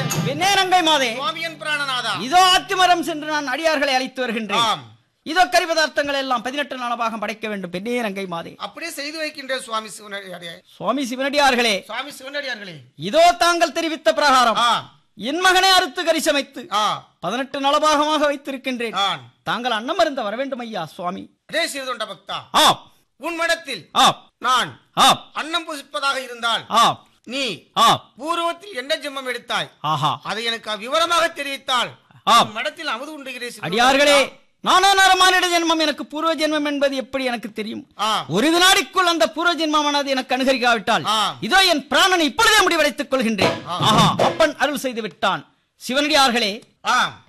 பெண்ணே நங்கை மாதே சுவாமியன் பிராணநாதா இதோ ஆத்திமரம் சென்று நான் அடியார்களை அழைத்து வருகின்றேன் ஆம் இதோ கறி பதார்த்தங்கள் எல்லாம் பதினெட்டு நலபாகம் படைக்க வேண்டும் பெண்ணே நங்கை மாதே அப்படியே செய்து வைக்கின்ற சுவாமி சிவனடியாரே சுவாமி சிவனடியார்களே சுவாமி சிவனடியார்களே இதோ தாங்கள் தெரிவித்த பிரகாரம் ஆ என் மகனை அறுத்து கறி சமைத்து ஆ பதினெட்டு நலபாகமாக வைத்திருக்கின்றேன் ஆன் தாங்கள் அன்னம் அருந்த வர வேண்டும் ஐயா சுவாமி அதே சிறுதொண்ட பக்தா ஆப் உன் மடத்தில் ஆப் நான் ஆப் அன்னம் புசிப்பதாக இருந்தால் ஆப் நீ ஆப் பூர்வத்தில் என்ன ஜென்மம் எடுத்தாய் ஆஹா அதை எனக்கு விவரமாக தெரிவித்தால் ஆம். உன் மடத்தில் அமுது உண்டுகிறே சிறுதொண்ட அடியார்களே பக்தா. நானா நரமானிட ஜென்மம் எனக்கு பூர்வ ஜென்மம் என்பது எப்படி எனக்கு தெரியும் ஆ ஒரு வினாடிக்குள் அந்த பூர்வ ஜென்மமானது எனக்கு அனுகரிக்காவிட்டால் ஆ. இதோ என் பிராணனை இப்பொழுதே முடிவடைத்துக் கொள்கின்றேன் ஆ. ஆஹா அப்பன் அருள் செய்து விட்டான் சிவனடியார்களே ஆம்